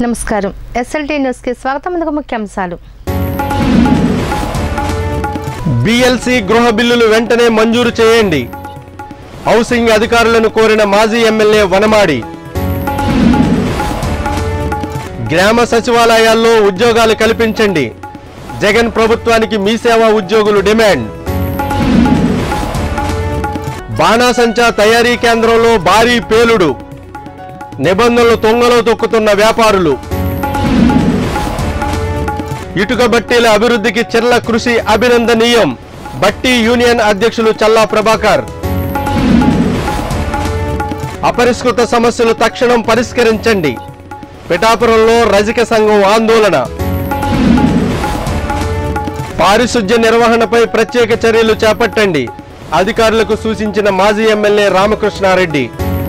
నమస్కారం ఎస్ఎల్టీ న్యూస్కి స్వాగతం ముందుగా ముఖ్యాంశాలు బిఎల్సి గృహ బిల్లులు వెంటనే మంజూరు చేయండి హౌసింగ్ అధికారులను కోరిన మాజీ ఎమ్మెల్యే వనమాడి గ్రామ సచివాలయాల్లో ఉద్యోగాలు కల్పించండి జగన్ ప్రభుత్వానికి మీ సేవా ఉద్యోగులు డిమాండ్ బాణాసంచా తయారీ కేంద్రంలో భారీ పేలుడు నిబంధనలు తొంగలో తొక్కుతున్న వ్యాపారులు ఇటుక బట్టీల అభివృద్ధికి చెర్ల కృషి అభినందనీయం బట్టి యూనియన్ అధ్యక్షులు చల్లా ప్రభాకర్ అపరిష్కృత సమస్యలు తక్షణం పరిష్కరించండి పిఠాపురంలో రజక సంఘం ఆందోళన పారిశుధ్య నిర్వహణపై ప్రత్యేక చర్యలు చేపట్టండి అధికారులకు సూచించిన మాజీ ఎమ్మెల్యే రామకృష్ణారెడ్డి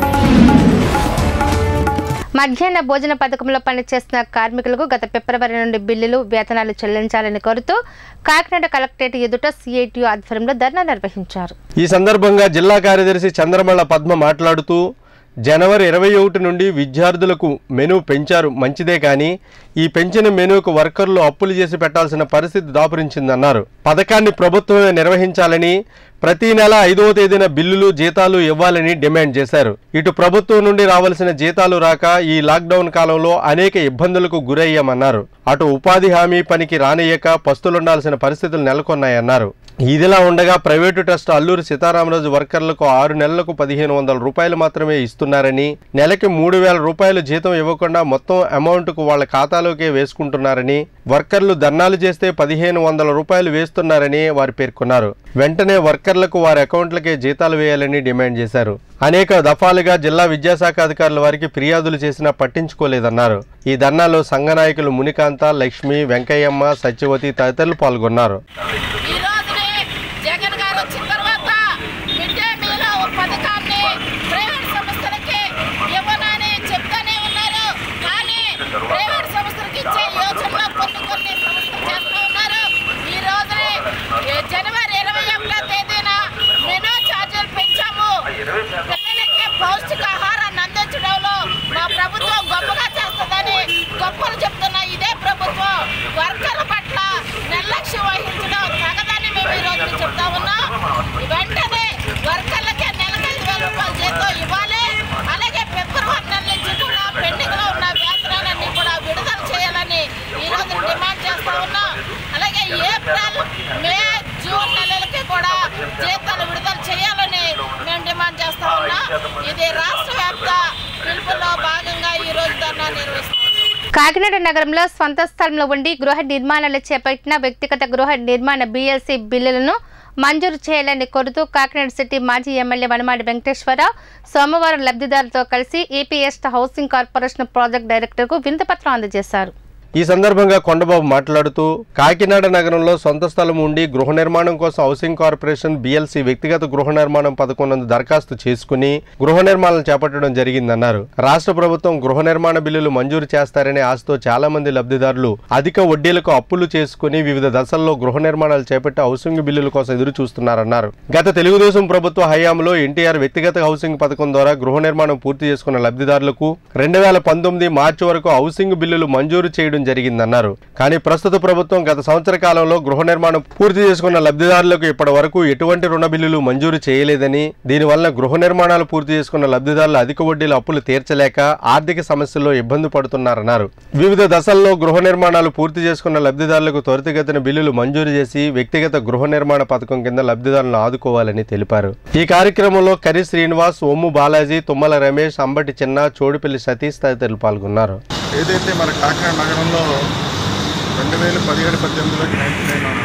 మధ్యాహ్న భోజన పథకంలో పనిచేస్తున్న కార్మికులకు గత ఫిబ్రవరి నుండి బిల్లులు వేతనాలు చెల్లించాలని కోరుతూ కాకినాడ కలెక్టరేట్ ఎదుట సిఐటియు ఆధ్వర్యంలో ధర్నా నిర్వహించారు ఈ సందర్భంగా జిల్లా కార్యదర్శి చంద్రమల్ల పద్మ మాట్లాడుతూ జనవరి ఇరవై ఒకటి నుండి విద్యార్థులకు మెనూ పెంచారు మంచిదే కానీ ఈ పెంచిన మెనూకు వర్కర్లు అప్పులు చేసి పెట్టాల్సిన పరిస్థితి దాపురించిందన్నారు పథకాన్ని ప్రభుత్వమే నిర్వహించాలని ప్రతి నెల ఐదవ తేదీన బిల్లులు జీతాలు ఇవ్వాలని డిమాండ్ చేశారు ఇటు ప్రభుత్వం నుండి రావాల్సిన జీతాలు రాక ఈ లాక్డౌన్ కాలంలో అనేక ఇబ్బందులకు గురయ్యామన్నారు అటు ఉపాధి హామీ పనికి రానియక పస్తులుండాల్సిన పరిస్థితులు నెలకొన్నాయన్నారు ఇదిలా ఉండగా ప్రైవేటు ట్రస్ట్ అల్లూరి సీతారామరాజు వర్కర్లకు ఆరు నెలలకు పదిహేను వందల రూపాయలు మాత్రమే ఇస్తున్నారని నెలకి మూడు వేల రూపాయలు జీతం ఇవ్వకుండా మొత్తం అమౌంట్కు వాళ్ళ ఖాతాలోకే వేసుకుంటున్నారని వర్కర్లు ధర్నాలు చేస్తే పదిహేను వందల రూపాయలు వేస్తున్నారని వారు పేర్కొన్నారు వెంటనే వర్కర్లకు వారి అకౌంట్లకే జీతాలు వేయాలని డిమాండ్ చేశారు అనేక దఫాలుగా జిల్లా విద్యాశాఖ అధికారుల వారికి ఫిర్యాదులు చేసినా పట్టించుకోలేదన్నారు ఈ ధర్నాలో సంఘ నాయకులు మునికాంత లక్ష్మి వెంకయ్యమ్మ సత్యవతి తదితరులు పాల్గొన్నారు ఈ రోజునే జగన్ గారు వచ్చిన తర్వాత మిడ్ డే మీల్ పథకాన్ని ప్రైవేట్ సంస్థలకి ఇవ్వనని చెప్తానే ఉన్నారు కానీ ప్రైవేట్ సంస్థలకి ఇచ్చే యోచనలో కొన్ని కొన్ని సంస్థలు చేస్తూ ఉన్నారు ఈ రోజునే ఏ జనవరి ఇరవై ఒకటో తేదీన మెనూ ఛార్జీలు పెంచాము పిల్లలకి పౌష్టికాహారాన్ని అందించడంలో మా ప్రభుత్వం గొప్పగా చేస్తుందని గొప్పలు చెప్తున్న ఇదే ప్రభుత్వం వర్కర్ల పట్ల నిర్లక్ష్యం వహించడం తగదని మేము ఈ రోజు చెప్తా ఉన్నాం వెంటనే వర్కర్లకే నెలకు ఐదు వేల రూపాయల జీతం ఇవ్వాలి అలాగే ఫిబ్రవరి నెల నుంచి కూడా పెండింగ్ లో ఉన్న వేతనాలన్నీ కూడా విడుదల చేయాలని ఈ రోజు డిమాండ్ చేస్తా ఉన్నాం అలాగే ఏప్రిల్ మే జూన్ నెలలకి కూడా జీతాలు విడుదల చేయాలని మేము డిమాండ్ చేస్తా ఉన్నాం ఇది రాష్ట్ర వ్యాప్త పిలుపులో భాగంగా ఈ రోజు ధర్నా నిర్వహిస్తున్నాం కాకినాడ నగరంలో సొంత స్థలంలో ఉండి గృహ నిర్మాణాలు చేపట్టిన వ్యక్తిగత గృహ నిర్మాణ బీఎల్సీ బిల్లులను మంజూరు చేయాలని కోరుతూ కాకినాడ సిటీ మాజీ ఎమ్మెల్యే వనమాడి వెంకటేశ్వరరావు సోమవారం లబ్ధిదారులతో కలిసి ఏపీఎస్ట్ హౌసింగ్ కార్పొరేషన్ ప్రాజెక్ట్ డైరెక్టర్కు వింతపత్రం అందజేశారు ఈ సందర్భంగా కొండబాబు మాట్లాడుతూ కాకినాడ నగరంలో సొంత స్థలం ఉండి గృహ నిర్మాణం కోసం హౌసింగ్ కార్పొరేషన్ బిఎల్సి వ్యక్తిగత గృహ నిర్మాణం పథకం నందు దరఖాస్తు చేసుకుని గృహ నిర్మాణాలు చేపట్టడం జరిగిందన్నారు రాష్ట్ర ప్రభుత్వం గృహ నిర్మాణ బిల్లులు మంజూరు చేస్తారనే ఆశతో చాలా మంది లబ్ధిదారులు అధిక వడ్డీలకు అప్పులు చేసుకుని వివిధ దశల్లో గృహ నిర్మాణాలు చేపట్టి హౌసింగ్ బిల్లుల కోసం ఎదురు చూస్తున్నారన్నారు గత తెలుగుదేశం ప్రభుత్వ హయాంలో ఎన్టీఆర్ వ్యక్తిగత హౌసింగ్ పథకం ద్వారా గృహ నిర్మాణం పూర్తి చేసుకున్న లబ్ధిదారులకు రెండు వేల పంతొమ్మిది మార్చి వరకు హౌసింగ్ బిల్లులు మంజూరు చేయడం జరిగిందన్నారు కానీ ప్రస్తుత ప్రభుత్వం గత సంవత్సర కాలంలో గృహ నిర్మాణం పూర్తి చేసుకున్న లబ్ధిదారులకు ఇప్పటి వరకు ఎటువంటి రుణ బిల్లులు మంజూరు చేయలేదని దీనివల్ల గృహ నిర్మాణాలు పూర్తి చేసుకున్న లబ్ధిదారులు అధిక వడ్డీల అప్పులు తీర్చలేక ఆర్థిక సమస్యల్లో ఇబ్బంది పడుతున్నారన్నారు వివిధ దశల్లో గృహ నిర్మాణాలు పూర్తి చేసుకున్న లబ్ధిదారులకు త్వరితగతిన బిల్లులు మంజూరు చేసి వ్యక్తిగత గృహ నిర్మాణ పథకం కింద లబ్ధిదారులను ఆదుకోవాలని తెలిపారు ఈ కార్యక్రమంలో కరి శ్రీనివాస్ ఒమ్ము బాలాజీ తుమ్మల రమేష్ అంబటి చిన్న చోడుపల్లి సతీష్ తదితరులు పాల్గొన్నారు ఏదైతే మన కాకినాడ నగరంలో రెండు వేల పదిహేడు పద్దెనిమిదిలో ninety nine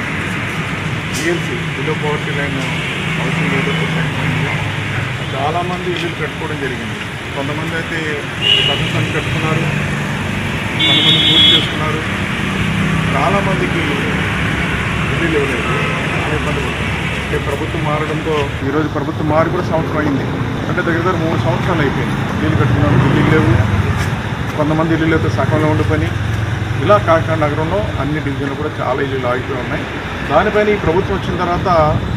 TLC below poverty line housing ఏదైతే శాంక్షన్ అయిందో చాలామంది ఇల్లు కట్టుకోవడం జరిగింది కొంతమంది అయితే సదస్సులు కట్టుకున్నారు కొంతమంది పూర్తి చేసుకున్నారు చాలామందికి ఇల్లు ఇవ్వలేదు చాలా ఇబ్బంది పడుతుంది అంటే ప్రభుత్వం మారడంతో ఈరోజు ప్రభుత్వం మారి కూడా సంవత్సరం అయింది అంటే దగ్గర దగ్గర మూడు సంవత్సరాలు అయిపోయింది ఇల్లు కట్టుకున్నారు ఇల్లు లేవు కొంతమంది ఇల్లు అయితే సగంలో ఉండిపోయి ఇలా కాకినాడ నగరంలో అన్ని డివిజన్లు కూడా చాలా ఇల్లు ఆగిపోయి ఉన్నాయి దానిపైన ఈ ప్రభుత్వం వచ్చిన తర్వాత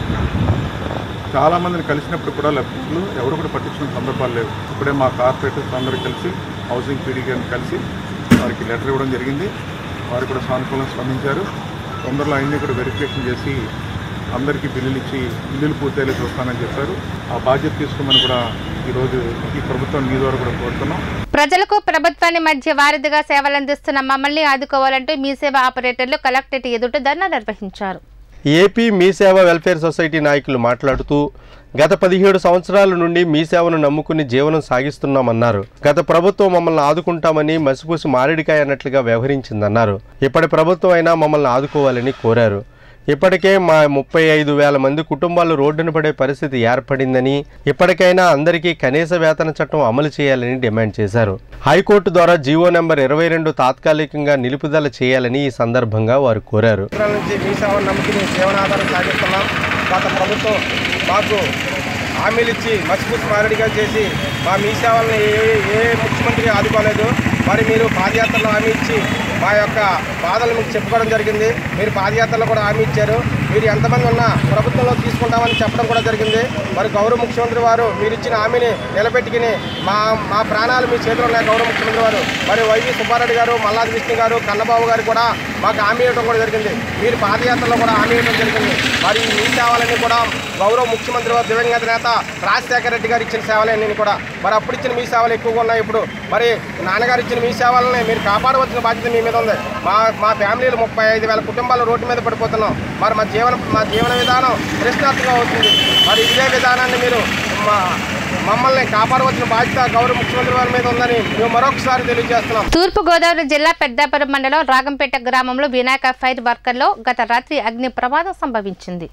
చాలామందిని కలిసినప్పుడు కూడా లబ్ధిదారులు ఎవరు కూడా పట్టించుకున్న సందర్భాలు లేవు ఇప్పుడే మా కార్పొరేటర్స్ అందరూ కలిసి హౌసింగ్ పీడీ గారిని కలిసి వారికి లెటర్ ఇవ్వడం జరిగింది వారు కూడా సానుకూలంగా స్పందించారు తొందరలో అన్ని కూడా వెరిఫికేషన్ చేసి అందరికీ బిల్లులు ఇచ్చి బిల్లులు పూర్తయ్యేలా చూస్తానని చెప్పారు ఆ బాధ్యత తీసుకోమని కూడా ఈరోజు ఈ ప్రభుత్వం మీ ద్వారా కూడా కోరుతున్నాం ప్రజలకు ప్రభుత్వాన్ని మధ్య వారధిగా సేవలందిస్తున్న మమ్మల్ని ఆదుకోవాలంటూ మీ సేవ ఆపరేటర్లు కలెక్టరేట్ ఎదుట ధర్నా నిర్వహించారు ఏపీ మీ సేవ వెల్ఫేర్ సొసైటీ నాయకులు మాట్లాడుతూ గత పదిహేడు సంవత్సరాల నుండి మీ సేవను నమ్ముకుని జీవనం సాగిస్తున్నామన్నారు గత ప్రభుత్వం మమ్మల్ని ఆదుకుంటామని మసిపూసి మారేడికాయ అన్నట్లుగా వ్యవహరించిందన్నారు ఇప్పటి ప్రభుత్వం అయినా మమ్మల్ని ఆదుకోవాలని కోరారు ఇప్పటికే మా ముప్పై ఐదు వేల మంది కుటుంబాలు రోడ్డున పడే పరిస్థితి ఏర్పడిందని ఇప్పటికైనా అందరికీ కనీస వేతన చట్టం అమలు చేయాలని డిమాండ్ చేశారు హైకోర్టు ద్వారా జీవో నెంబర్ ఇరవై రెండు తాత్కాలికంగా నిలుపుదల చేయాలని ఈ సందర్భంగా వారు కోరారు సంవత్సరాల నుంచి మీ సేవను నమ్ముకుని జీవనాధారం సాగిస్తున్నాం గత ప్రభుత్వం మాకు హామీలు ఇచ్చి మసిపూసి మారడిగా చేసి మా మీ సేవలను ఏ ఏ ముఖ్యమంత్రి ఆదుకోలేదు మరి మీరు పాదయాత్రలో హామీ ఇచ్చి మా యొక్క బాధలు మీకు చెప్పుకోవడం జరిగింది మీరు పాదయాత్రలో కూడా హామీ ఇచ్చారు మీరు ఎంతమంది ఉన్నా ప్రభుత్వంలో తీసుకుంటామని చెప్పడం కూడా జరిగింది మరి గౌరవ ముఖ్యమంత్రి వారు మీరు ఇచ్చిన హామీని నిలబెట్టుకుని మా మా ప్రాణాలు మీ చేతిలో ఉన్నాయి గౌరవ ముఖ్యమంత్రి వారు మరి వైవి సుబ్బారెడ్డి గారు మల్లాది విష్ణు గారు కన్నబాబు గారు కూడా మాకు హామీ ఇవ్వడం కూడా జరిగింది మీరు పాదయాత్రలో కూడా హామీ ఇవ్వడం జరిగింది మరి ఈ మీ సేవలన్నీ కూడా గౌరవ ముఖ్యమంత్రి వారు దివంగత నేత రాజశేఖర రెడ్డి గారు ఇచ్చిన సేవలే నేను కూడా మరి అప్పుడు ఇచ్చిన మీ సేవలు ఎక్కువగా ఉన్నాయి ఇప్పుడు మరి నాన్నగారు ఇచ్చిన మీ సేవలని మీరు కాపాడవలసిన బాధ్యత మీ మీద ఉంది మా మా ఫ్యామిలీలు ముప్పై ఐదు వేల కుటుంబాలు రోడ్డు మీద పడిపోతున్నాం మరి మా జీవన మా జీవన విధానం ప్రశ్నార్థంగా అవుతుంది మరి ఇదే విధానాన్ని మీరు మా మమ్మల్ని కాపాడవలసిన బాధ్యత గౌరవ ముఖ్యమంత్రి వారి మీద ఉందని మేము మరొకసారి తెలియజేస్తున్నాం తూర్పు గోదావరి జిల్లా పెద్దాపురం మండలం రాగంపేట గ్రామంలో వినాయక ఫైర్ వర్కర్లో గత రాత్రి అగ్ని ప్రమాదం సంభవించింది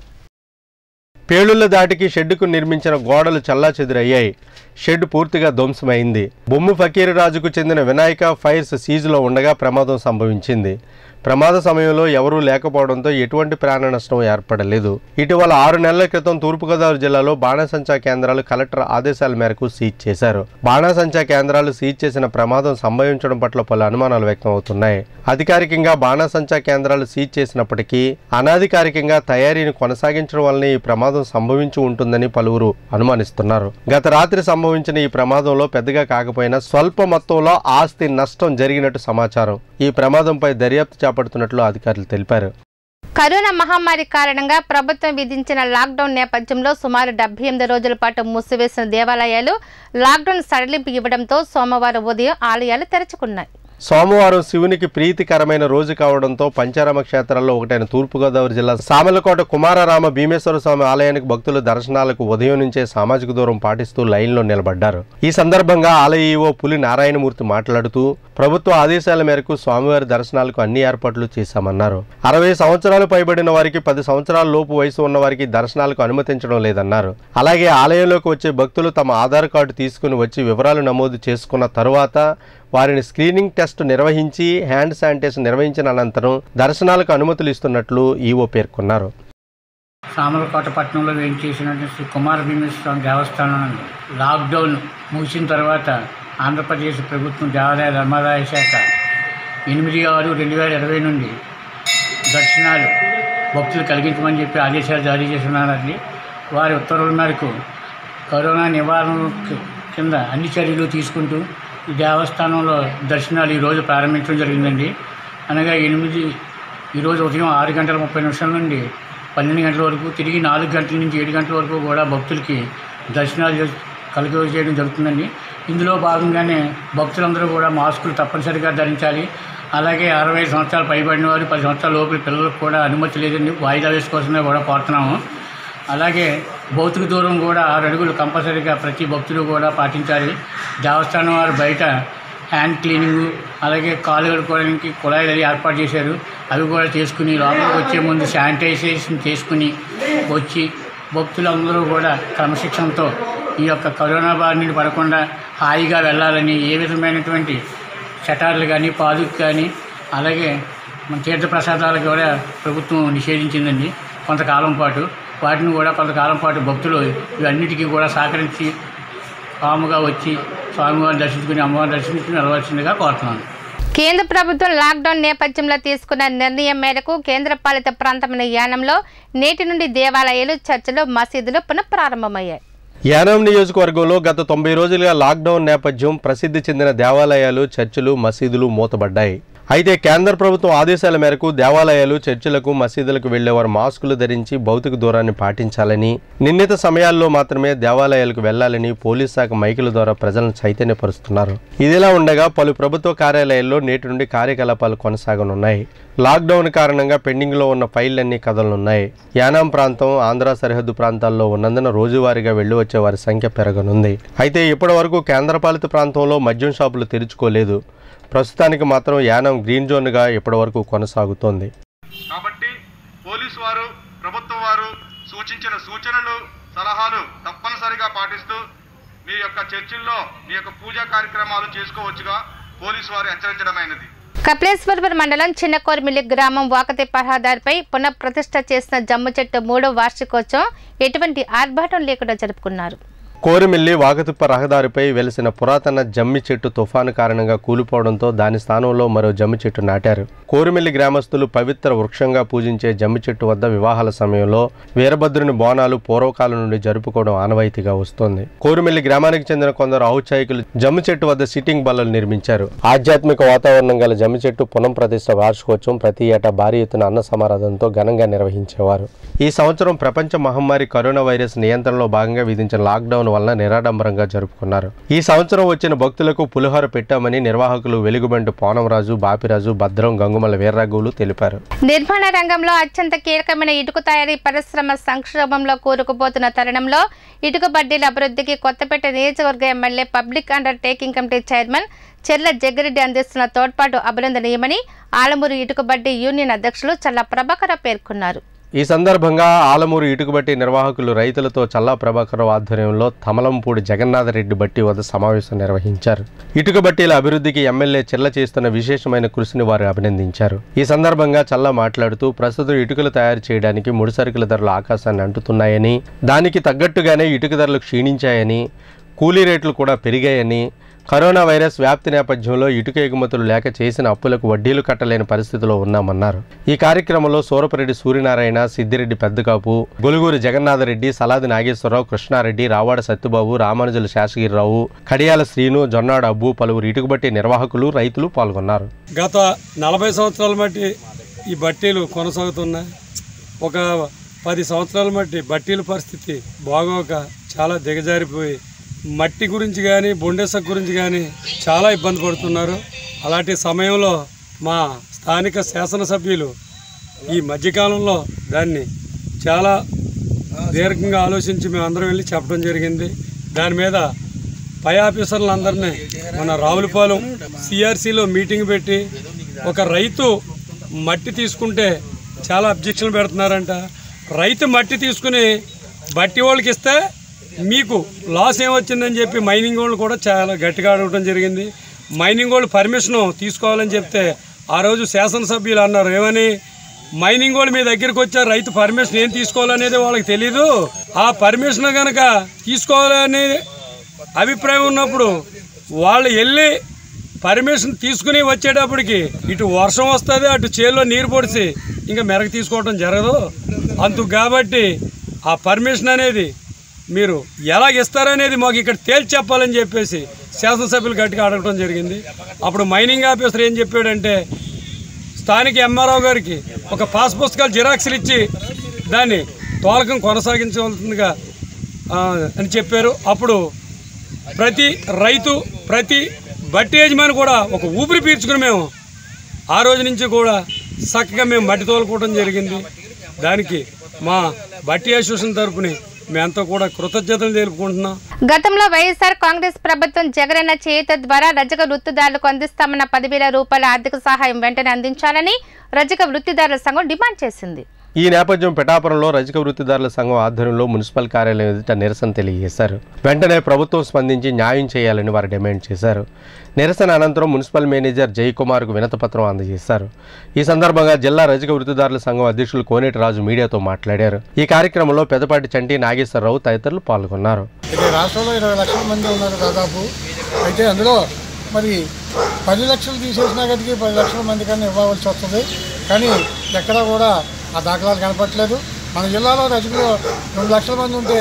పేలుళ్ల దాటికి షెడ్డుకు నిర్మించిన గోడలు చల్లా చెదురయ్యాయి షెడ్ పూర్తిగా ధ్వంసమైంది బొమ్ము ఫకీరరాజుకు చెందిన వినాయక ఫైర్స్ సీజులో ఉండగా ప్రమాదం సంభవించింది ప్రమాద సమయంలో ఎవరూ లేకపోవడంతో ఎటువంటి ప్రాణ నష్టం ఏర్పడలేదు ఇటీవల ఆరు నెలల క్రితం తూర్పుగోదావరి జిల్లాలో బాణాసంచా కేంద్రాలు కలెక్టర్ ఆదేశాల మేరకు సీజ్ చేశారు బాణాసంచా కేంద్రాలు సీజ్ చేసిన ప్రమాదం సంభవించడం పట్ల పలు అనుమానాలు వ్యక్తం అవుతున్నాయి అధికారికంగా బాణాసంచా కేంద్రాలు సీజ్ చేసినప్పటికీ అనధికారికంగా తయారీని కొనసాగించడం వల్లనే ఈ ప్రమాదం సంభవించి ఉంటుందని పలువురు అనుమానిస్తున్నారు గత రాత్రి సంభవించిన ఈ ప్రమాదంలో పెద్దగా కాకపోయినా స్వల్ప మొత్తంలో ఆస్తి నష్టం జరిగినట్టు సమాచారం ఈ ప్రమాదంపై దర్యాప్తు చేపడుతున్నట్లు అధికారులు తెలిపారు కరోనా మహమ్మారి కారణంగా ప్రభుత్వం విధించిన లాక్డౌన్ నేపథ్యంలో సుమారు డెబ్బై ఎనిమిది రోజుల పాటు మూసివేసిన దేవాలయాలు లాక్డౌన్ సడలింపు ఇవ్వడంతో సోమవారం ఉదయం ఆలయాలు తెరుచుకున్నాయి సోమవారం శివునికి ప్రీతికరమైన రోజు కావడంతో పంచారామ క్షేత్రాల్లో ఒకటైన తూర్పుగోదావరి జిల్లా సామలకోట కుమారరామ భీమేశ్వర స్వామి ఆలయానికి భక్తులు దర్శనాలకు ఉదయం నుంచే సామాజిక దూరం పాటిస్తూ లైన్లో నిలబడ్డారు ఈ సందర్భంగా ఆలయ ఈవో పులి నారాయణమూర్తి మాట్లాడుతూ ప్రభుత్వ ఆదేశాల మేరకు స్వామివారి దర్శనాలకు అన్ని ఏర్పాట్లు చేశామన్నారు అరవై సంవత్సరాలు పైబడిన వారికి పది సంవత్సరాల లోపు వయసు ఉన్న వారికి దర్శనాలకు అనుమతించడం లేదన్నారు అలాగే ఆలయంలోకి వచ్చే భక్తులు తమ ఆధార్ కార్డు తీసుకుని వచ్చి వివరాలు నమోదు చేసుకున్న తరువాత వారిని స్క్రీనింగ్ టెస్ట్ నిర్వహించి హ్యాండ్ శానిటైజర్ నిర్వహించిన అనంతరం దర్శనాలకు అనుమతులు ఇస్తున్నట్లు ఈవో పేర్కొన్నారు సామలకోట పట్టణంలో వేయించేసిన శ్రీ కుమార భీమేశ్వర స్వామి దేవస్థానం లాక్డౌన్ ముగిసిన తర్వాత ఆంధ్రప్రదేశ్ ప్రభుత్వం దేవాదాయ ధర్మాదాయ శాఖ ఎనిమిది ఆరు రెండు వేల ఇరవై నుండి దర్శనాలు భక్తులు కలిగించమని చెప్పి ఆదేశాలు జారీ చేస్తున్నారండి వారి ఉత్తర్వుల మేరకు కరోనా నివారణ కి- కింద అన్ని చర్యలు తీసుకుంటూ ఈ దేవస్థానంలో దర్శనాలు ఈరోజు ప్రారంభించడం జరిగిందండి అనగా ఎనిమిది ఈరోజు ఉదయం ఆరు గంటల ముప్పై నిమిషాల నుండి పన్నెండు గంటల వరకు తిరిగి నాలుగు గంటల నుంచి ఏడు గంటల వరకు కూడా భక్తులకి దర్శనాలు చేస్- కలుగ చేయడం జరుగుతుందండి ఇందులో భాగంగానే భక్తులందరూ కూడా మాస్కులు తప్పనిసరిగా ధరించాలి అలాగే అరవై సంవత్సరాలు పైబడిన వారు పది సంవత్సరాల లోపల పిల్లలకు కూడా అనుమతి లేదండి వాయిదా వేసుకోవాల్సిందే కూడా కోరుతున్నాము అలాగే భౌతిక దూరం కూడా ఆరు అడుగులు కంపల్సరీగా ప్రతి భక్తుడు కూడా పాటించాలి దేవస్థానం వారు బయట హ్యాండ్ క్లీనింగ్ అలాగే కాలు కడుక్కోవడానికి కుళాయిలు అవి ఏర్పాటు చేశారు అవి కూడా చేసుకుని లోపలికి వచ్చే ముందు శానిటైజేషన్ చేసుకుని వచ్చి భక్తులందరూ కూడా క్రమశిక్షణతో ఈ యొక్క కరోనా బారి నుండి పడకుండా హాయిగా వెళ్ళాలని ఏ విధమైనటువంటి చటార్లు కానీ పాదుకు కానీ అలాగే మన తీర్థప్రసాదాలు కూడా ప్రభుత్వం నిషేధించిందండి కొంతకాలం పాటు వాటిని కూడా కొంతకాలం పాటు భక్తులు ఇవన్నిటికీ కూడా సహకరించి కాముగా వచ్చి స్వామివారిని దర్శించుకుని అమ్మవారిని దర్శించుకుని వెళ్ళవలసిందిగా కోరుతున్నాను కేంద్ర ప్రభుత్వం లాక్డౌన్ నేపథ్యంలో తీసుకున్న నిర్ణయం మేరకు కేంద్ర పాలిత ప్రాంతమైన యానంలో నేటి నుండి దేవాలయాలు చర్చిలు మసీదులు పునఃప్రారంభమయ్యాయి యానాం నియోజకవర్గంలో గత తొంభై రోజులుగా లాక్డౌన్ నేపథ్యం ప్రసిద్ధి చెందిన దేవాలయాలు చర్చిలు మసీదులు మూతబడ్డాయి అయితే కేంద్ర ప్రభుత్వం ఆదేశాల మేరకు దేవాలయాలు చర్చిలకు మసీదులకు వెళ్లేవారు మాస్కులు ధరించి భౌతిక దూరాన్ని పాటించాలని నిర్ణీత సమయాల్లో మాత్రమే దేవాలయాలకు వెళ్లాలని పోలీస్ శాఖ మైకుల ద్వారా ప్రజలను చైతన్యపరుస్తున్నారు ఇదిలా ఉండగా పలు ప్రభుత్వ కార్యాలయాల్లో నేటి నుండి కార్యకలాపాలు కొనసాగనున్నాయి లాక్డౌన్ కారణంగా పెండింగ్లో ఉన్న ఫైళ్లన్నీ కదలనున్నాయి యానాం ప్రాంతం ఆంధ్ర సరిహద్దు ప్రాంతాల్లో ఉన్నందున రోజువారీగా వెళ్లి వచ్చే వారి సంఖ్య పెరగనుంది అయితే ఇప్పటి వరకు కేంద్రపాలిత ప్రాంతంలో మద్యం షాపులు తెరుచుకోలేదు ప్రస్తుతానికి మాత్రం యానం గ్రీన్ జోన్గా ఇప్పటివరకు కొనసాగుతోంది కాబట్టి పోలీసు వారు ప్రభుత్వం వారు సూచించిన సూచనలు సలహాలు తప్పనిసరిగా పాటిస్తూ మీ యొక్క చర్చిల్లో మీ యొక్క పూజా కార్యక్రమాలు చేసుకోవచ్చుగా పోలీసు వారు హెచ్చరించడమైనది కపిలేశ్వరపురం మండలం చిన్నకోరిమిల్లి గ్రామం వాకతిప్ప రహదారిపై పునఃప్రతిష్ఠ చేసిన జమ్ము చెట్టు మూడో వార్షికోత్సవం ఎటువంటి ఆర్భాటం లేకుండా జరుపుకున్నారు కోరిమిల్లి వాగతుప్ప రహదారిపై వెలిసిన పురాతన జమ్మి చెట్టు తుఫాను కారణంగా కూలిపోవడంతో దాని స్థానంలో మరో జమ్మి చెట్టు నాటారు కోరిమిల్లి గ్రామస్తులు పవిత్ర వృక్షంగా పూజించే జమ్మి చెట్టు వద్ద వివాహాల సమయంలో వీరభద్రుని బోనాలు పూర్వకాలం నుండి జరుపుకోవడం ఆనవాయితీగా వస్తోంది కోరిమిల్లి గ్రామానికి చెందిన కొందరు ఔత్సాహికులు జమ్మి చెట్టు వద్ద సిట్టింగ్ బల్లలు నిర్మించారు ఆధ్యాత్మిక వాతావరణం గల జమ్మి చెట్టు పునః ప్రతిష్ట వార్షికోత్సవం ప్రతి ఏటా భారీ ఎత్తున అన్న సమారాధనతో ఘనంగా నిర్వహించేవారు ఈ సంవత్సరం ప్రపంచ మహమ్మారి కరోనా వైరస్ నియంత్రణలో భాగంగా విధించిన లాక్డౌన్ వలన నిరాడంబరంగా జరుపుకున్నారు ఈ సంవత్సరం వచ్చిన భక్తులకు పులిహోర పెట్టామని నిర్వాహకులు వెలుగుబంటి పోనంరాజు బాపిరాజు భద్రం గంగుమల వీర్రాఘవులు తెలిపారు నిర్మాణ రంగంలో అత్యంత కీలకమైన ఇటుక తయారీ పరిశ్రమ సంక్షోభంలో కూరుకుపోతున్న తరుణంలో ఇటుక బడ్డీల అభివృద్ధికి కొత్తపేట నియోజకవర్గ MLA public undertaking committee chairman Chirla Jaggireddy అందిస్తున్న తోడ్పాటు అభినందనీయమని ఆలమూరు ఇటుక బడ్డీ యూనియన్ అధ్యక్షులు చల్ల ప్రభాకర పేర్కొన్నారు ఈ సందర్భంగా ఆలమూరు ఇటుకబట్టి నిర్వాహకులు రైతులతో చల్లా ప్రభాకరరావు ఆధ్వర్యంలో తమలంపూడి జగన్నాథరెడ్డి బట్టి వద్ద సమావేశం నిర్వహించారు ఇటుక బట్టీల అభివృద్ధికి ఎమ్మెల్యే చెల్ల చేస్తున్న విశేషమైన కృషిని వారు అభినందించారు ఈ సందర్భంగా చల్లా మాట్లాడుతూ ప్రస్తుతం ఇటుకలు తయారు చేయడానికి ముడిసరుకుల ధరలు ఆకాశాన్ని అంటుతున్నాయని దానికి తగ్గట్టుగానే ఇటుక ధరలు క్షీణించాయని కూలీ రేట్లు కూడా పెరిగాయని కరోనా వైరస్ వ్యాప్తి నేపథ్యంలో ఇటుక ఎగుమతులు లేక చేసిన అప్పులకు వడ్డీలు కట్టలేని పరిస్థితిలో ఉన్నామన్నారు ఈ కార్యక్రమంలో సూరపరెడ్డి సూర్యనారాయణ సిద్దిరెడ్డి పెద్దకాపు గొలుగూరి జగన్నాథరెడ్డి సలాది నాగేశ్వరరావు కృష్ణారెడ్డి రావాడ సత్యబాబు రామానుజుల శేషగిరిరావు కడియాల శ్రీను జొన్నాడు అబ్బు పలువురు ఇటుకబట్టి నిర్వాహకులు రైతులు పాల్గొన్నారు గత నలభై సంవత్సరాల మట్టి ఈ బట్టీలు కొనసాగుతున్నాయి ఒక పది సంవత్సరాల మట్టి బట్టీల పరిస్థితి బాగోక చాలా దిగజారిపోయి మట్టి గురించి కానీ బొండెస గురించి కానీ చాలా ఇబ్బంది పడుతున్నారు అలాంటి సమయంలో మా స్థానిక శాసనసభ్యులు ఈ మధ్యకాలంలో దాన్ని చాలా దీర్ఘంగా ఆలోచించి మేము అందరం వెళ్ళి చెప్పడం జరిగింది దాని మీద పై ఆఫీసర్లందరినీ మన రావులపాలెం సిఆర్సీలో మీటింగ్ పెట్టి ఒక రైతు మట్టి తీసుకుంటే చాలా అబ్జెక్షన్ పెడుతున్నారంట రైతు మట్టి తీసుకుని బట్టి వాళ్ళకి ఇస్తే మీకు లాస్ ఏమొచ్చిందని చెప్పి మైనింగ్ వాళ్ళు కూడా చాలా గట్టిగా అడగడం జరిగింది మైనింగ్ వాళ్ళు పర్మిషన్ తీసుకోవాలని చెప్తే ఆ రోజు శాసనసభ్యులు అన్నారు ఏమని మైనింగ్ వాళ్ళు మీ దగ్గరికి వచ్చారు రైతు పర్మిషన్ ఏం తీసుకోవాలనేది వాళ్ళకి తెలీదు ఆ పర్మిషన్ కనుక తీసుకోవాలనే అభిప్రాయం ఉన్నప్పుడు వాళ్ళు వెళ్ళి పర్మిషన్ తీసుకుని వచ్చేటప్పటికి ఇటు వర్షం వస్తుంది అటు చేల్లో నీరు పొడిచి ఇంకా మెరగ తీసుకోవడం జరగదు అందుకు కాబట్టి ఆ పర్మిషన్ అనేది మీరు ఎలా ఇస్తారనేది మాకు ఇక్కడ తేల్చి చెప్పాలని చెప్పేసి శాసనసభ్యులు గట్టిగా అడగడం జరిగింది అప్పుడు మైనింగ్ ఆఫీసర్ ఏం చెప్పాడంటే స్థానిక ఎంఆర్ఓ గారికి ఒక పాస్ పుస్తకాలు జిరాక్స్లు ఇచ్చి దాన్ని తోలకం కొనసాగించవలసిందిగా ఆ, అని చెప్పారు అప్పుడు ప్రతి రైతు ప్రతి బట్టి యజమాని కూడా ఒక ఊపిరి పీల్చుకుని మేము ఆ రోజు నుంచి కూడా చక్కగా మేము మట్టి తోలుకోవడం జరిగింది దానికి మా బట్టి అసోసియేషన్ తరపుని మేమంతా కూడా కృతజ్ఞతలు తెలుపుకుంటున్నాం గతంలో వైఎస్ఆర్ కాంగ్రెస్ ప్రభుత్వం జగనన్న చేయుత ద్వారా రజక వృత్తిదారులకు అందిస్తామన్న పదివేల రూపాయల ఆర్థిక సహాయం వెంటనే అందించాలని రజక వృత్తిదారుల సంఘం డిమాండ్ చేసింది ఈ నేపథ్యం పిఠాపురంలో రజక వృత్తిదారుల సంఘం ఆధ్వర్యంలో మున్సిపల్ కార్యాలయం ఎదుట నిరసన తెలియజేశారు వెంటనే ప్రభుత్వం స్పందించి న్యాయం చేయాలని వారు డిమాండ్ చేశారు నిరసన అనంతరం మున్సిపల్ మేనేజర్ జయకుమార్కు వినతపత్రం అందజేశారు ఈ సందర్భంగా జిల్లా రజక వృత్తిదారుల సంఘం అధ్యక్షులు కోనేటి రాజు మీడియాతో మాట్లాడారు ఈ కార్యక్రమంలో పెద్దపాటి చంటి నాగేశ్వరరావు తదితరులు పాల్గొన్నారు అయితే రాష్ట్రంలో ఇరవై లక్షల మంది ఉన్నారు దాదాపు అయితే అందులో మరి పది లక్షలు తీసేసిన గదికి పది లక్షల మంది కన్నా ఇవ్వవలసి వస్తుంది కానీ ఎక్కడా కూడా ఆ దాఖలాలు కనపట్లేదు మన జిల్లాలో రజకులు రెండు లక్షల మంది ఉంటే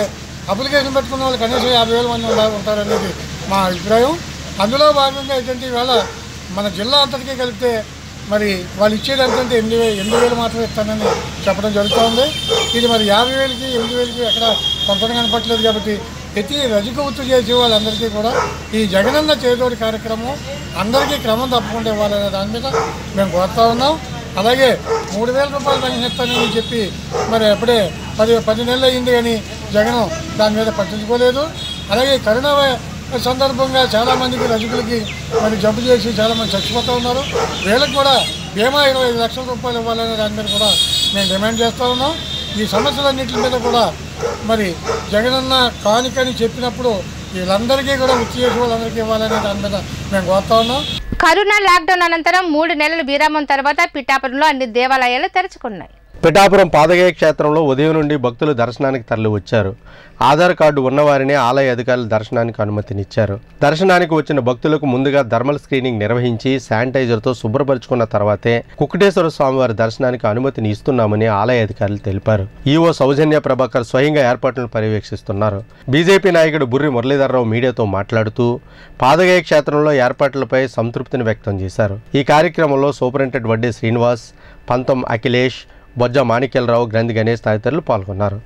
అప్లికేషన్ పెట్టుకున్న వాళ్ళు కనీసం యాభై వేల మంది ఉండా- ఉంటారనేది మా అభిప్రాయం అందులో భాగంగా ఏంటంటే ఇవాళ మన జిల్లా అంతటికీ కలిపితే మరి వాళ్ళు ఇచ్చేది ఎంతంటే ఎనిమిది వేలు ఎనిమిది వేలు మాత్రమే ఇస్తానని చెప్పడం జరుగుతోంది ఇది మరి యాభై వేలకి ఎనిమిది వేలకి ఎక్కడ కొంత కనపట్లేదు కాబట్టి ప్రతి రజకవుతు చేసే వాళ్ళందరికీ కూడా ఈ జగనన్న చేదోడి కార్యక్రమం అందరికీ క్రమం తప్పకుండా ఇవ్వాలనే దాని మీద మేము కోరుతా ఉన్నాం అలాగే మూడు వేల రూపాయలు పెన్షన్ ఇస్తానని చెప్పి మరి అప్పుడే పది పది నెలలు అయింది కానీ జగన్ దాని మీద పట్టించుకోలేదు అలాగే కరోనా వై- సందర్భంగా చాలామందికి రజకులకి మరి జబ్బు చేసి చాలామంది చచ్చిపోతూ ఉన్నారు వీళ్ళకి కూడా బీమా ఇరవై ఐదు లక్షల రూపాయలు ఇవ్వాలనే దాని మీద కూడా మేము డిమాండ్ చేస్తూ ఉన్నాం ఈ సమస్యలన్నింటి మీద కూడా మరి జగనన్న కానికని చెప్పినప్పుడు వీళ్ళందరికీ కూడా ఉత్తి చేసి వాళ్ళందరికీ ఇవ్వాలనే దాని మీద మేము కోరుతా ఉన్నాం కరోనా లాక్డౌన్ అనంతరం మూడు నెలల విరామం తర్వాత పిఠాపురంలో అన్ని దేవాలయాలు తెరుచుకున్నాయి పిఠాపురం పాదగయ క్షేత్రంలో ఉదయం నుండి భక్తులు దర్శనానికి తరలి వచ్చారు ఆధార్ కార్డు ఉన్నవారిని ఆలయ అధికారులు దర్శనానికి అనుమతినిచ్చారు దర్శనానికి వచ్చిన భక్తులకు ముందుగా థర్మల్ స్క్రీనింగ్ నిర్వహించి శానిటైజర్తో శుభ్రపరుచుకున్న తర్వాతే కుక్కటేశ్వర స్వామివారి దర్శనానికి అనుమతిని ఇస్తున్నామని ఆలయ అధికారులు తెలిపారు ఈవో సౌజన్య ప్రభాకర్ స్వయంగా ఏర్పాట్లను పర్యవేక్షిస్తున్నారు బీజేపీ నాయకుడు బుర్రి మురళీధరరావు మీడియాతో మాట్లాడుతూ పాదగయ క్షేత్రంలో ఏర్పాట్లపై సంతృప్తిని వ్యక్తం చేశారు ఈ కార్యక్రమంలో సూపరింటెండెంట్ వడ్డే శ్రీనివాస్ పంతం అఖిలేష్ బొజ్జ మాణిక్యలరావు గ్రంథి గణేష్ తదితరులు పాల్గొన్నారు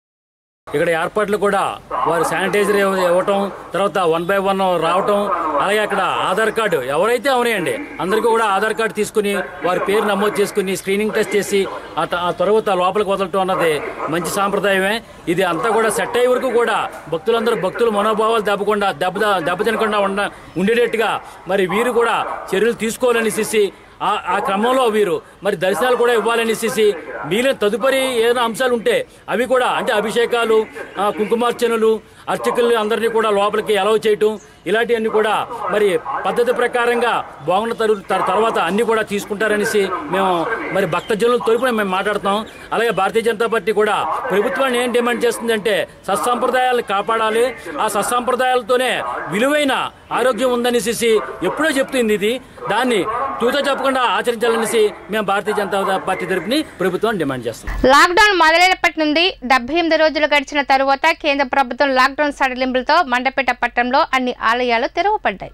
ఇక్కడ ఏర్పాట్లు కూడా వారు శానిటైజర్ ఇవ్వ- ఇవ్వటం తర్వాత వన్ బై వన్ రావటం అలాగే అక్కడ ఆధార్ కార్డు ఎవరైతే అవనాయండి అందరికీ కూడా ఆధార్ కార్డు తీసుకుని వారి పేరు నమోదు చేసుకుని స్క్రీనింగ్ టెస్ట్ చేసి ఆ త- ఆ తర్వాత లోపలికి వదలటం అన్నది మంచి సాంప్రదాయమే ఇది అంతా కూడా సెట్ అయ్యే వరకు కూడా భక్తులందరూ భక్తుల మనోభావాలు దెబ్బకుండా దెబ్బ దెబ్బతినకుండా ఉండ ఉండేటట్టుగా మరి వీరు కూడా చర్యలు తీసుకోవాలనేసి ఆ ఆ క్రమంలో వీరు మరి దర్శనాలు కూడా ఇవ్వాలనేసి మిగిలిన తదుపరి ఏదైనా అంశాలు ఉంటే అవి కూడా అంటే అభిషేకాలు ఆ, కుంకుమార్చనలు అర్చకులు అందరినీ కూడా లోపలికి అలౌ చేయటం ఇలాంటివన్నీ కూడా మరి పద్ధతి ప్రకారంగా బాగున్న తరు తర్- తర్వాత అన్ని కూడా తీసుకుంటారనేసి మేము మరి భక్తజనుల తరపున మేము మాట్లాడుతాం అలాగే భారతీయ జనతా పార్టీ కూడా ప్రభుత్వాన్ని ఏం డిమాండ్ చేస్తుందంటే సత్సాంప్రదాయాలను కాపాడాలి ఆ సత్సాంప్రదాయాలతోనే విలువైన ఆరోగ్యం ఉందనేసి ఎప్పుడో చెప్తుంది ఇది దాన్ని తూత చెప్పకుండా ఆచరించాలనేసి మేము భారతీయ జనతా పార్టీ తరపుని ప్రభుత్వాన్ని డిమాండ్ చేస్తాం లాక్డౌన్ మొదలైనప్పటి నుండి డెబ్బై ఎనిమిది రోజులు గడిచిన తరువాత కేంద్ర ప్రభుత్వం లాక్డౌన్ సడలింపులతో మండపేట పట్టణంలో అన్ని ఆలయాలు తెరవబడ్డాయి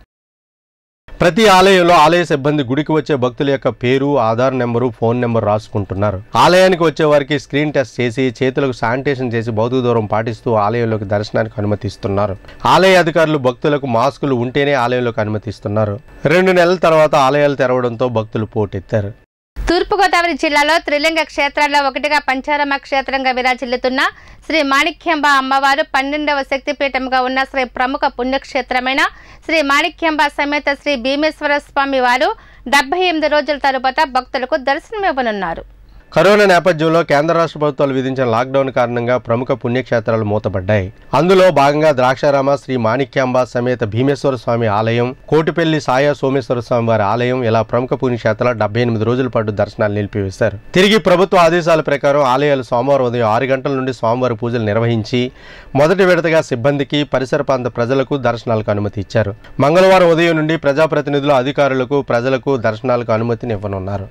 ప్రతి ఆలయంలో ఆలయ సిబ్బంది గుడికి వచ్చే భక్తుల యొక్క పేరు ఆధార్ నెంబరు ఫోన్ నెంబర్ రాసుకుంటున్నారు ఆలయానికి వచ్చే వారికి స్క్రీన్ టెస్ట్ చేసి చేతులకు శానిటేషన్ చేసి భౌతిక దూరం పాటిస్తూ ఆలయంలోకి దర్శనానికి అనుమతిస్తున్నారు ఆలయ అధికారులు భక్తులకు మాస్కులు ఉంటేనే ఆలయంలోకి అనుమతిస్తున్నారు రెండు నెలల తర్వాత ఆలయాలు తెరవడంతో భక్తులు పోటెత్తారు తూర్పుగోదావరి జిల్లాలో త్రిలింగ క్షేత్రాల్లో ఒకటిగా పంచారమ క్షేత్రంగా విరాజిల్లుతున్న శ్రీ మాణిక్యంబ అమ్మవారు పన్నెండవ శక్తిపీఠంగా ఉన్న శ్రీ ప్రముఖ పుణ్యక్షేత్రమైన శ్రీ మాణిక్యంబ సమేత శ్రీ భీమేశ్వర స్వామి వారు డెబ్బై ఎనిమిది రోజుల తరువాత భక్తులకు దర్శనమివ్వనున్నారు కరోనా నేపథ్యంలో కేంద్ర రాష్ట్ర ప్రభుత్వాలు విధించిన లాక్డౌన్ కారణంగా ప్రముఖ పుణ్యక్షేత్రాలు మూతపడ్డాయి అందులో భాగంగా ద్రాక్షారామ శ్రీ మాణిక్యాంబ సమేత భీమేశ్వర స్వామి ఆలయం కోటిపల్లి సాయ సోమేశ్వర స్వామి వారి ఆలయం ఇలా ప్రముఖ పుణ్యక్షేత్రాలు డెబ్బై ఎనిమిది రోజుల పాటు దర్శనాలు నిలిపివేశారు తిరిగి ప్రభుత్వ ఆదేశాల ప్రకారం ఆలయాలు సోమవారం ఉదయం ఆరు గంటల నుండి స్వామివారి పూజలు నిర్వహించి మొదటి విడతగా సిబ్బందికి పరిసర ప్రాంత ప్రజలకు దర్శనాలకు అనుమతి ఇచ్చారు మంగళవారం ఉదయం నుండి ప్రజాప్రతినిధులు అధికారులకు ప్రజలకు దర్శనాలకు అనుమతిని ఇవ్వనున్నారు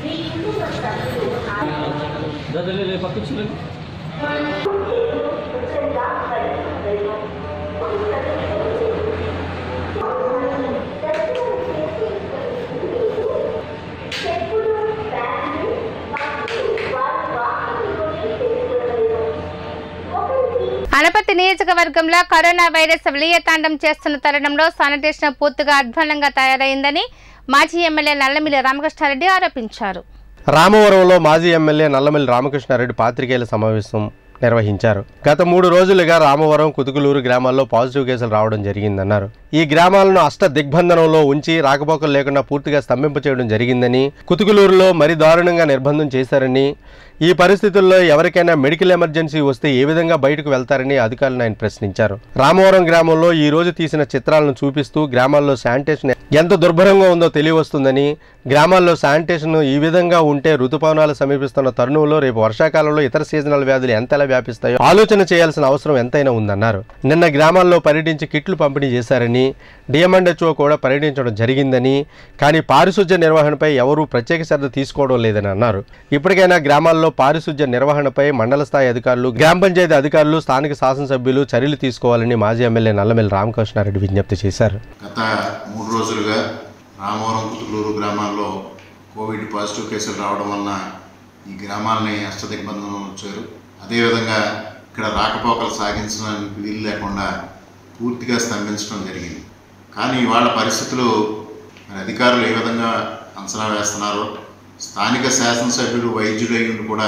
అనపతి నియోజకవర్గంలో కరోనా వైరస్ విలయతాండం చేస్తున్న తరుణంలో శానిటేషన్ పూర్తిగా అధ్వానంగా తయారైందని మాజీ ఎమ్మెల్యే నల్లమిల్లి రామకృష్ణారెడ్డి ఆరోపించారు రామవరంలో మాజీ ఎమ్మెల్యే నల్లమల్లి రామకృష్ణారెడ్డి పాత్రికేయుల సమావేశం నిర్వహించారు గత మూడు రోజులుగా రామవరం కుతుకులూరు గ్రామాల్లో పాజిటివ్ కేసులు రావడం జరిగిందన్నారు ఈ గ్రామాలను అష్ట దిగ్బంధనంలో ఉంచి రాకపోకలు లేకుండా పూర్తిగా స్తంభింప చేయడం జరిగిందని కుతుకులూరులో మరి దారుణంగా నిర్బంధం చేశారని ఈ పరిస్థితుల్లో ఎవరికైనా మెడికల్ ఎమర్జెన్సీ వస్తే ఏ విధంగా బయటకు వెళ్తారని అధికారులను ఆయన ప్రశ్నించారు రామవరం గ్రామంలో ఈ రోజు తీసిన చిత్రాలను చూపిస్తూ గ్రామాల్లో శానిటేషన్ ఎంత దుర్భరంగా ఉందో తెలియవస్తుందని గ్రామాల్లో శానిటేషన్ ఈ విధంగా ఉంటే ఋతుపవనాలు సమీపిస్తున్న తరుణంలో రేపు వర్షాకాలంలో ఇతర సీజనల్ వ్యాధులు ఎంతలా వ్యాపిస్తాయో ఆలోచన చేయాల్సిన అవసరం ఎంతైనా ఉందన్నారు నిన్న గ్రామాల్లో పర్యటించి కిట్లు పంపిణీ చేశారని డిఎంఎండ్హెచ్ఓ కూడా పర్యటించడం జరిగిందని కానీ పారిశుధ్య నిర్వహణపై ఎవరూ ప్రత్యేక శ్రద్ధ తీసుకోవడం లేదని అన్నారు ఇప్పటికైనా గ్రామాల్లో పారిశుధ్య నిర్వహణపై మండల స్థాయి అధికారులు గ్రామ పంచాయతీ అధికారులు స్థానిక శాసనసభ్యులు చర్యలు తీసుకోవాలని మాజీ ఎమ్మెల్యే నల్లమెల్లి రామకృష్ణారెడ్డి విజ్ఞప్తి చేశారు గత మూడు రోజులుగా రామవరం కుతులూరు గ్రామాల్లో కోవిడ్ పాజిటివ్ కేసులు రావడం వలన ఈ గ్రామాలని అష్టదిగ్బంధంలో వచ్చారు అదేవిధంగా ఇక్కడ రాకపోకలు సాగించడానికి వీలు లేకుండా పూర్తిగా స్తంభించడం జరిగింది కానీ వాళ్ళ పరిస్థితులు మరి అధికారులు ఏ విధంగా అంచనా వేస్తున్నారో స్థానిక శాసనసభ్యుడు వైద్యుడు అయ్యుండి కూడా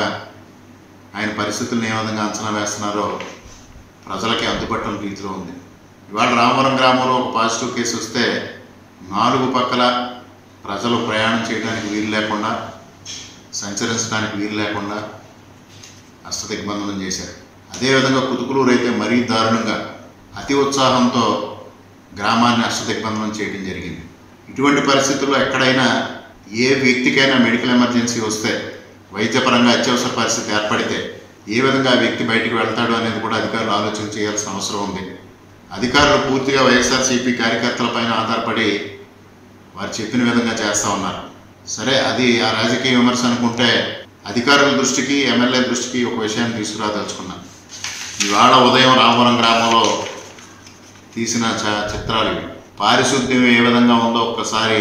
ఆయన పరిస్థితులను ఏ విధంగా అంచనా వేస్తున్నారో ప్రజలకి అందుబాటులో రీతిలో ఉంది ఇవాళ రామవరం గ్రామంలో ఒక పాజిటివ్ కేసు వస్తే నాలుగు పక్కల ప్రజలు ప్రయాణం చేయడానికి వీలు లేకుండా సంచరించడానికి వీలు లేకుండా అష్టదిగ్బంధనం చేశారు అదేవిధంగా కుతుకులూరు అయితే మరీ దారుణంగా అతి ఉత్సాహంతో గ్రామాన్ని అష్టదిగ్బంధనం చేయడం జరిగింది ఇటువంటి పరిస్థితుల్లో ఎక్కడైనా ఏ వ్యక్తికైనా మెడికల్ ఎమర్జెన్సీ వస్తే వైద్యపరంగా అత్యవసర పరిస్థితి ఏర్పడితే ఏ విధంగా ఆ వ్యక్తి బయటికి వెళ్తాడు అనేది కూడా అధికారులు ఆలోచన చేయాల్సిన అవసరం ఉంది అధికారులు పూర్తిగా వైఎస్ఆర్సీపీ కార్యకర్తలపైన ఆధారపడి వారు చెప్పిన విధంగా చేస్తూ ఉన్నారు సరే అది ఆ రాజకీయ విమర్శ అనుకుంటే అధికారుల దృష్టికి ఎమ్మెల్యే దృష్టికి ఒక విషయాన్ని తీసుకురాదలుచుకున్నాను ఇవాళ ఉదయం రామవరం గ్రామంలో తీసిన చ చిత్రాలు ఇవి. పారిశుద్ధ్యం ఏ విధంగా ఉందో ఒక్కసారి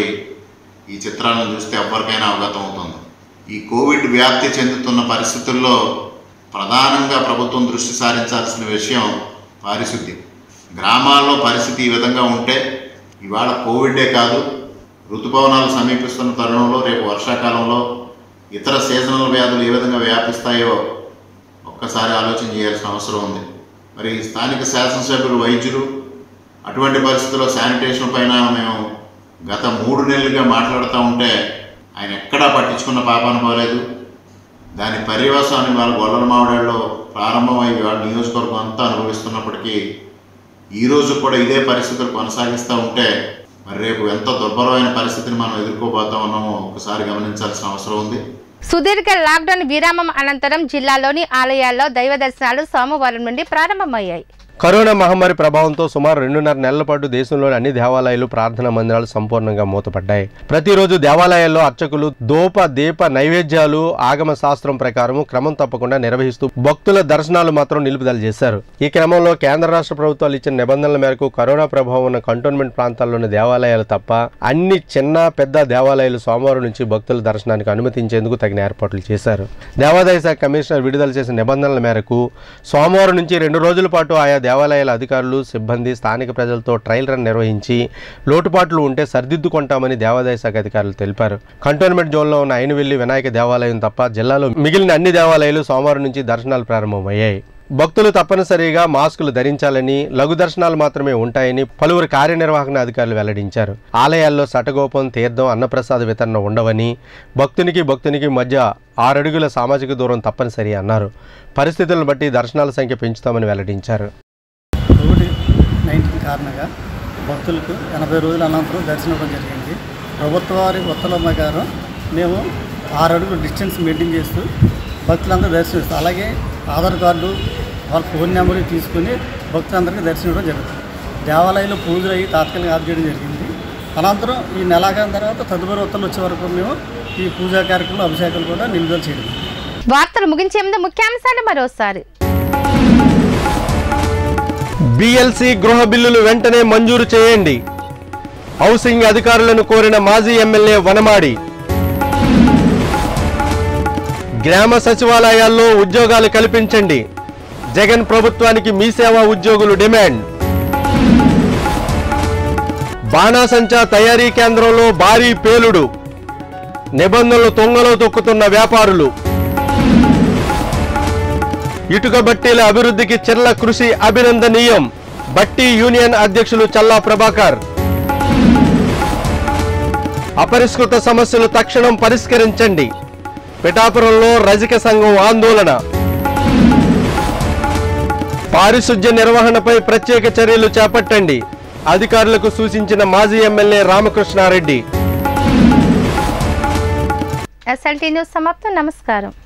ఈ చిత్రాలను చూస్తే ఎవరికైనా అవగతం అవుతుంది ఈ కోవిడ్ వ్యాప్తి చెందుతున్న పరిస్థితుల్లో ప్రధానంగా ప్రభుత్వం దృష్టి సారించాల్సిన విషయం పారిశుద్ధ్యం గ్రామాల్లో పరిస్థితి ఈ విధంగా ఉంటే ఇవాళ కోవిడే కాదు ఋతుపవనాలు సమీపిస్తున్న తరుణంలో రేపు వర్షాకాలంలో ఇతర సీజనల్ వ్యాధులు ఏ విధంగా వ్యాపిస్తాయో ఒక్కసారి ఆలోచన చేయాల్సిన అవసరం ఉంది మరి స్థానిక శాసనసభ్యులు వైద్యులు అటువంటి పరిస్థితుల్లో శానిటేషన్ పైన మేము గత మూడు నెలలుగా మాట్లాడుతూ ఉంటే ఆయన ఎక్కడా పట్టించుకున్న పాపాను పోలేదు దాని పర్యవసాన్ని వాళ్ళ గొల్లల మామిడాల్లో ప్రారంభమై వాళ్ళ నియోజకవర్గం అంతా అనుభవిస్తున్నప్పటికీ ఈరోజు కూడా ఇదే పరిస్థితులు కొనసాగిస్తూ ఉంటే మరి రేపు ఎంత దుర్భరమైన పరిస్థితిని మనం ఎదుర్కోబోతా ఉన్నామో ఒకసారి గమనించాల్సిన అవసరం ఉంది సుదీర్ఘ లాక్డౌన్ విరామం అనంతరం జిల్లాలోని ఆలయాల్లో దైవ దర్శనాలు సోమవారం నుండి ప్రారంభమయ్యాయి కరోనా మహమ్మారి ప్రభావంతో సుమారు రెండున్నర నెలల పాటు దేశంలోని అన్ని దేవాలయాలు ప్రార్థనా మందిరాలు సంపూర్ణంగా మూతపడ్డాయి ప్రతిరోజు దేవాలయాల్లో అర్చకులు దోప దీప నైవేద్యాలు ఆగమ శాస్త్రం ప్రకారం క్రమం తప్పకుండా నిర్వహిస్తూ భక్తుల దర్శనాలు మాత్రం నిలుపుదల చేశారు ఈ క్రమంలో కేంద్ర రాష్ట్ర ప్రభుత్వాలు ఇచ్చిన నిబంధనల మేరకు కరోనా ప్రభావం ఉన్న కంటోన్మెంట్ ప్రాంతాల్లోని దేవాలయాలు తప్ప అన్ని చిన్న పెద్ద దేవాలయాలు సోమవారం నుంచి భక్తుల దర్శనానికి అనుమతించేందుకు తగిన ఏర్పాట్లు చేశారు దేవాదాయ శాఖ కమిషనర్ విడుదల చేసిన నిబంధనల మేరకు సోమవారం నుంచి రెండు రోజుల పాటు ఆయా దేవాలయాల అధికారులు సిబ్బంది స్థానిక ప్రజలతో ట్రయల్ రన్ నిర్వహించి లోటుపాట్లు ఉంటే సరిదిద్దుకుంటామని దేవాదాయ శాఖ అధికారులు తెలిపారు కంటోన్మెంట్ జోన్లో ఉన్న అయినవెల్లి వినాయక దేవాలయం తప్ప జిల్లాలో మిగిలిన అన్ని దేవాలయాలు సోమవారం నుంచి దర్శనాలు ప్రారంభమయ్యాయి భక్తులు తప్పనిసరిగా మాస్కులు ధరించాలని లఘు దర్శనాలు మాత్రమే ఉంటాయని పలువురు కార్యనిర్వహణ అధికారులు వెల్లడించారు ఆలయాల్లో సటగోపం తీర్థం అన్నప్రసాద వితరణ ఉండవని భక్తునికి భక్తునికి మధ్య ఆరడుగుల సామాజిక దూరం తప్పనిసరి అన్నారు పరిస్థితులను బట్టి దర్శనాల సంఖ్య పెంచుతామని వెల్లడించారు కోవిడ్ నైన్టీన్ కారణంగా భక్తులకు ఎనభై రోజుల అనంతరం దర్శనం ఇవ్వడం జరిగింది ప్రభుత్వ వారి ఉత్తర్వుల ప్రకారం మేము ఆరు అడుగులు డిస్టెన్స్ మెయింటైన్ చేస్తూ భక్తులందరూ దర్శనిస్తాం అలాగే ఆధార్ కార్డు వాళ్ళ ఫోన్ నెంబర్ తీసుకుని భక్తులందరికీ దర్శనం ఇవ్వడం జరుగుతుంది దేవాలయంలో పూజలు అయ్యి తాత్కాలిక ఆఫ్ చేయడం జరిగింది అనంతరం ఈ నెలాకాలం తర్వాత తదుపరి ఉత్తర్వులు వచ్చే వరకు మేము ఈ పూజా కార్యక్రమాలు అభిషేకాలు కూడా నిలుదల చేయడం వార్తలు ముగించే ముందు ముఖ్యాంశాలు మరోసారి బిఎల్సి గృహ బిల్లులు వెంటనే మంజూరు చేయండి హౌసింగ్ అధికారులను కోరిన మాజీ ఎమ్మెల్యే వనమాడి గ్రామ సచివాలయాల్లో ఉద్యోగాలు కల్పించండి జగన్ ప్రభుత్వానికి మీ సేవా ఉద్యోగులు డిమాండ్ బాణాసంచా తయారీ కేంద్రంలో భారీ పేలుడు నిబంధనలు తొంగలో తొక్కుతున్న వ్యాపారులు ఇటుక బట్టీల అభివృద్ధికి చెర్ల కృషి అభినందనీయం బట్టి యూనియన్ అధ్యక్షులు చల్లా ప్రభాకర్ అపరిష్కృత సమస్యలు తక్షణం పరిష్కరించండి పిఠాపురంలో రజక సంఘం ఆందోళన పారిశుధ్య నిర్వహణపై ప్రత్యేక చర్యలు చేపట్టండి అధికారులకు సూచించిన మాజీ ఎమ్మెల్యే రామకృష్ణారెడ్డి ఎస్ఎల్టీ న్యూస్ సమాప్తం నమస్కారం